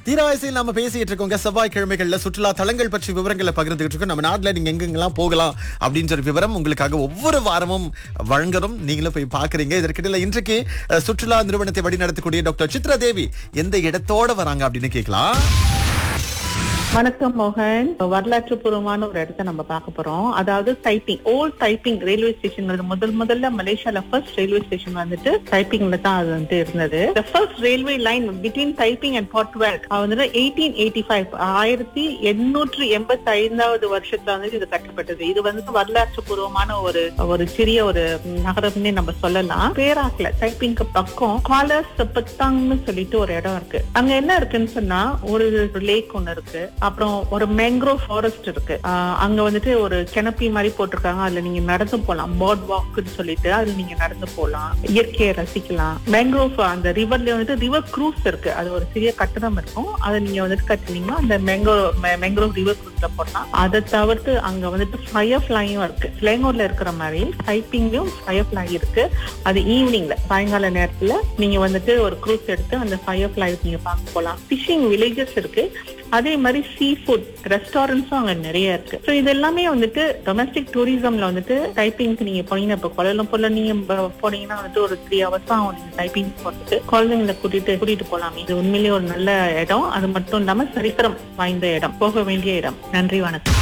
தீராவசியில் நம்ம பேசிட்டு இருக்கோங்க செவ்வாய்க்கிழமைகள்ல சுற்றுலா தலங்கள் பற்றி விவரங்களை பகிர்ந்துகிட்டு இருக்கோம் நம்ம நாட்டுல நீங்க எங்கெங்கெல்லாம் போகலாம் அப்படின்ற ஒரு விவரம் உங்களுக்காக ஒவ்வொரு வாரமும் வழங்குறோம் நீங்களும் போய் பாக்குறீங்க இதற்கிடையில இன்றைக்கு அஹ், சுற்றுலா நிறுவனத்தை வழிநடத்தக்கூடிய டாக்டர் சித்ரா தேவி எந்த இடத்தோட வராங்க அப்படின்னு கேட்கலாம் வணக்கம் மோகன் வரலாற்று பூர்வமான ஒரு இடத்த நம்ம பார்க்க போறோம் அதாவது Taiping old Taiping railway station முதல் முதல்ல மலேசியால ஃபர்ஸ்ட் ரயில்வே ஸ்டேஷன் வந்துட்டு டைப்பிங்ல தான் அது வந்து இருந்தது first railway line between Taiping and Port Weld வந்துட்டு எயிட்டீன் எயிட்டி ஃபைவ் ஆயிரத்தி எண்ணூற்றி எண்பத்தி ஐந்தாவது வருஷத்துல வந்து இது கட்டப்பட்டது இது வந்து வரலாற்று பூர்வமான ஒரு ஒரு சிறிய ஒரு நகரம்னே நம்ம சொல்லலாம் பேராக்ல டைப்பிங்க்கு பக்கம் காலர் செப்பத்தாங்னு சொல்லிட்டு ஒரு இடம் இருக்கு அங்க என்ன இருக்குன்னு சொன்னா ஒரு லேக் ஒண்ணு இருக்கு அப்புறம் ஒரு மேங்க்ரோவ் ஃபாரஸ்ட் இருக்கு ஆஹ் அங்க வந்துட்டு ஒரு கிணப்பி மாதிரி போட்டிருக்காங்க அதுல நீங்க நடந்து போலாம் போர்ட் வாக்குன்னு சொல்லிட்டு அதுல நீங்க நடந்து போலாம் இயற்கையை ரசிக்கலாம் மேங்க்ரோவ் அந்த ரிவர்ல வந்துட்டு ரிவர் க்ரூஸ் இருக்கு அது ஒரு சிறிய கட்டணம் இருக்கும் அதை நீங்க வந்துட்டு கட்டினீங்கன்னா அந்த மேங்க்ரோவ் மேங்க்ரோவ் ரிவர் க்ரூஸ்ல போடலாம் அதை தவிர்த்து அங்க வந்துட்டு ஃபயர் ஃபிளையும் இருக்கு ஸ்லேங்கூர்ல இருக்கிற மாதிரி டைப்பிங்லயும் ஃபயர் ஃபிளை இருக்கு அது ஈவினிங்ல சாயங்கால நேரத்துல நீங்க வந்துட்டு ஒரு க்ரூஸ் எடுத்து அந்த ஃபயர் ஃபிளை நீங்க பார்க்க போலாம் ஃபிஷிங் வில்லேஜஸ் இருக்கு அதே மாதிரி சீ ஃபுட் ரெஸ்டாரண்ட்ஸும் அங்க நிறைய இருக்கு ஸோ இது எல்லாமே வந்துட்டு டொமஸ்டிக் டூரிசம்ல வந்துட்டு டைப்பிங்க்கு நீங்க போனீங்கன்னா இப்போ கோலம்பூர்ல நீங்க ப- போனீங்கன்னா வந்துட்டு ஒரு த்ரீ ஹவர்ஸ் ஆகும் நீங்க டைப்பிங் போட்டு குழந்தைங்களை கூட்டிட்டு கூட்டிட்டு போலாமே இது உண்மையிலேயே ஒரு நல்ல இடம் அது மட்டும் இல்லாம சரித்திரம் வாய்ந்த இடம் போக வேண்டிய இடம் நன்றி வணக்கம்